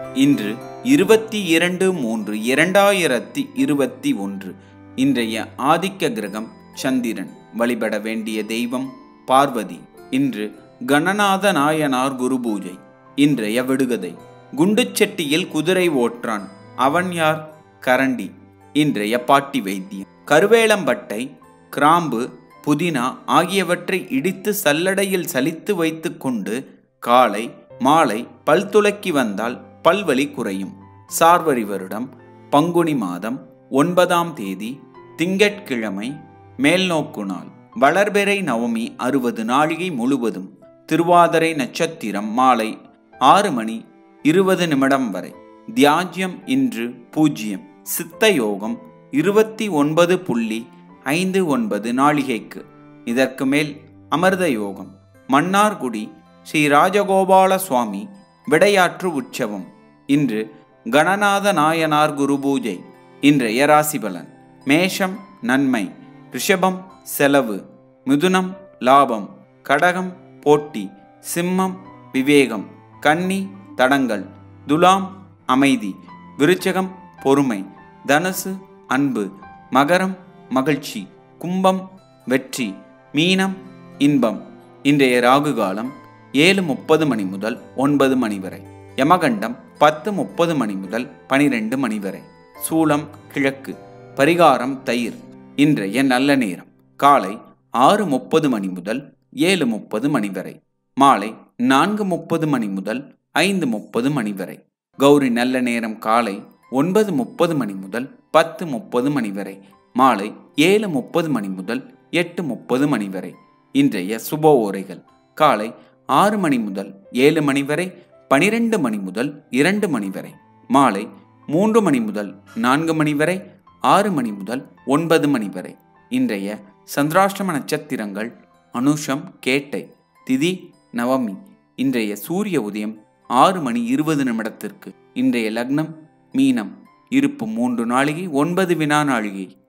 இன்று இருபத்தி இரண்டு மூன்று இரண்டாயிரத்தி இருபத்தி ஒன்று இன்றைய ஆதிக்க கிரகம் சந்திரன் வழிபட வேண்டிய தெய்வம் பார்வதி இன்று கணநாத நாயனார் குரு பூஜை இன்றைய விடுகதை குண்டுச்செட்டியில் குதிரை ஓற்றான் அவன் யார் கரண்டி இன்றைய பாட்டி வைத்தியம் கருவேலம்பட்டை கிராம்பு புதினா ஆகியவற்றை இடித்து சல்லடையில் சலித்து வைத்துக்கொண்டு காலை மாலை பல் துலக்கி வந்தால் பல்வலி குறையும் சார்வரி வருடம் பங்குனி மாதம் ஒன்பதாம் தேதி திங்கட்கிழமை மேல்நோக்கு நாள் வளர்பெறை நவமி அறுபது நாழிகை முழுவதும் திருவாதிரை நட்சத்திரம் மாலை ஆறு மணி இருபது நிமிடம் வரை தியாஜ்யம் இன்று பூஜ்யம் சித்த யோகம் இருபத்தி ஒன்பது புள்ளி ஐந்து ஒன்பது நாழிகைக்கு இதற்கு மேல் அமிர்த யோகம் மன்னார்குடி ஸ்ரீ ராஜகோபால சுவாமி விடையாற்று உற்சவம் இன்று கணநாத நாயனார் குரு பூஜை இன்றைய ராசிபலன் மேஷம் நன்மை ரிஷபம் செலவு மிதுனம் லாபம் கடகம் போட்டி சிம்மம் விவேகம் கன்னி தடங்கள் துலாம் அமைதி விருச்சகம் பொறுமை தனுசு அன்பு மகரம் மகிழ்ச்சி கும்பம் வெற்றி மீனம் இன்பம் இன்றைய ராகு காலம் ஏழு முப்பது மணி முதல் ஒன்பது மணி வரை யமகண்டம் பத்து முப்பது மணி முதல் பனிரெண்டு மணி வரை சூலம் கிழக்கு பரிகாரம் தயிர் இன்றைய நல்ல நேரம் காலை ஆறு முப்பது மணி முதல் ஏழு முப்பது மணி வரை மாலை நான்கு முப்பது மணி முதல் ஐந்து முப்பது மணி வரை கௌரி நல்ல நேரம் காலை ஒன்பது முப்பது மணி முதல் பத்து முப்பது மணி வரை மாலை ஏழு முப்பது மணி முதல் எட்டு முப்பது மணி வரை இன்றைய சுப ஓரைகள் காலை ஆறு மணி முதல் ஏழு மணி வரை பனிரெண்டு மணி முதல் இரண்டு மணி வரை மாலை மூன்று மணி முதல் நான்கு மணி வரை ஆறு மணி முதல் ஒன்பது மணி வரை இன்றைய சந்திராஷ்டம நட்சத்திரங்கள் அனுஷம் கேட்டை திதி நவமி இன்றைய சூரிய உதயம் ஆறு மணி இருபது நிமிடத்திற்கு இன்றைய லக்னம் மீனம் இருப்பு மூன்று நாளிகை ஒன்பது வினா நாழிகை